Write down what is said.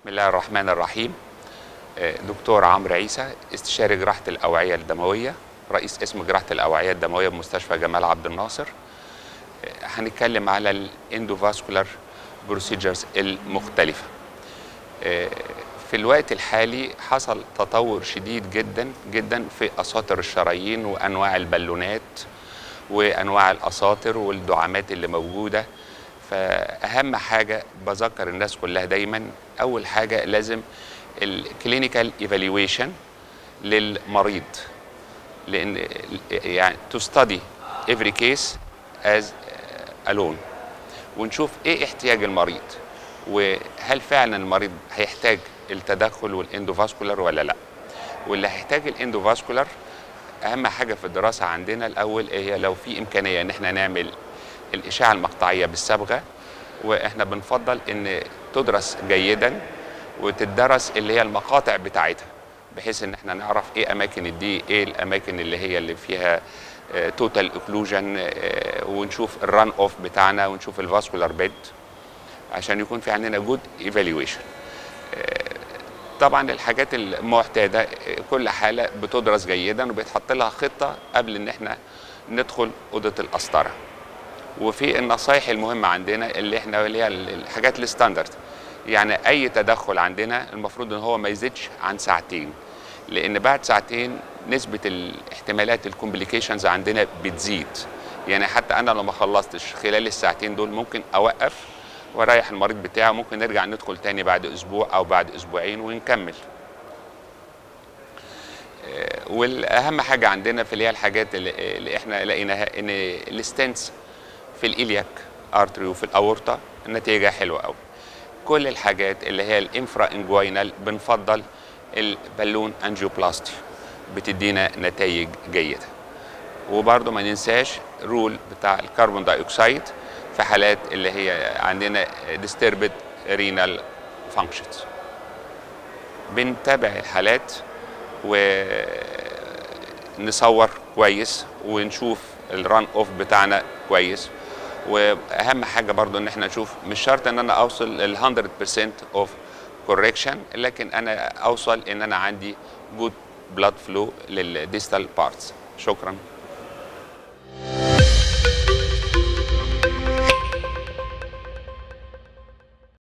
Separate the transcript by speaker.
Speaker 1: بسم الله الرحمن الرحيم آه، دكتور عمرو عيسى استشاري جراحة الأوعية الدموية رئيس قسم جراحة الأوعية الدموية بمستشفى جمال عبد الناصر آه، هنتكلم على الاندوفاسكولار بروسيجرز المختلفة آه، في الوقت الحالي حصل تطور شديد جدا جدا في أساطر الشرايين وأنواع البالونات وأنواع الأساطر والدعامات اللي موجودة فأهم حاجة بذكر الناس كلها دايما أول حاجة لازم الكلينيكال ايفالويشن للمريض لأن يعني to study every case as alone ونشوف ايه احتياج المريض وهل فعلا المريض هيحتاج التدخل والاندوفاسكولار ولا لا واللي هيحتاج الاندوفاسكولار اهم حاجه في الدراسه عندنا الاول هي لو في امكانيه ان احنا نعمل الاشعه المقطعيه بالصبغه واحنا بنفضل ان تدرس جيدا وتدرس اللي هي المقاطع بتاعتها بحيث ان احنا نعرف ايه اماكن الدي ايه الاماكن اللي هي اللي فيها توتال اوكلوجن ونشوف الران اوف بتاعنا ونشوف الفاسكولار بيد عشان يكون في عندنا جود ايفالويشن طبعا الحاجات المعتاده كل حاله بتدرس جيدا وبيتحط لها خطه قبل ان احنا ندخل اوضه القسطره وفي النصايح المهمه عندنا اللي احنا اللي هي الحاجات الستاندرد يعني اي تدخل عندنا المفروض ان هو ما يزيدش عن ساعتين لان بعد ساعتين نسبه الاحتمالات الكومبليكيشنز عندنا بتزيد يعني حتى انا لو ما خلصتش خلال الساعتين دول ممكن اوقف واريح المريض بتاعه ممكن نرجع ندخل تاني بعد اسبوع او بعد اسبوعين ونكمل والاهم حاجه عندنا في اللي هي الحاجات اللي, اللي احنا لقيناها ان الستنس في الالياك ارتري وفي الاورطه النتيجه حلوه قوي كل الحاجات اللي هي الانفرا انجوينال بنفضل البالون انجيوبلاستي بتدينا نتائج جيده وبرضه ما ننساش رول بتاع الكربون دايوكسيد في حالات اللي هي عندنا disturbed renal functions بنتابع الحالات ونصور كويس ونشوف الران اوف بتاعنا كويس واهم حاجه برضو ان احنا نشوف مش شرط ان انا اوصل لل 100% اوف كوركشن لكن انا اوصل ان انا عندي جود بلاد فلو للديستال بارتس شكرا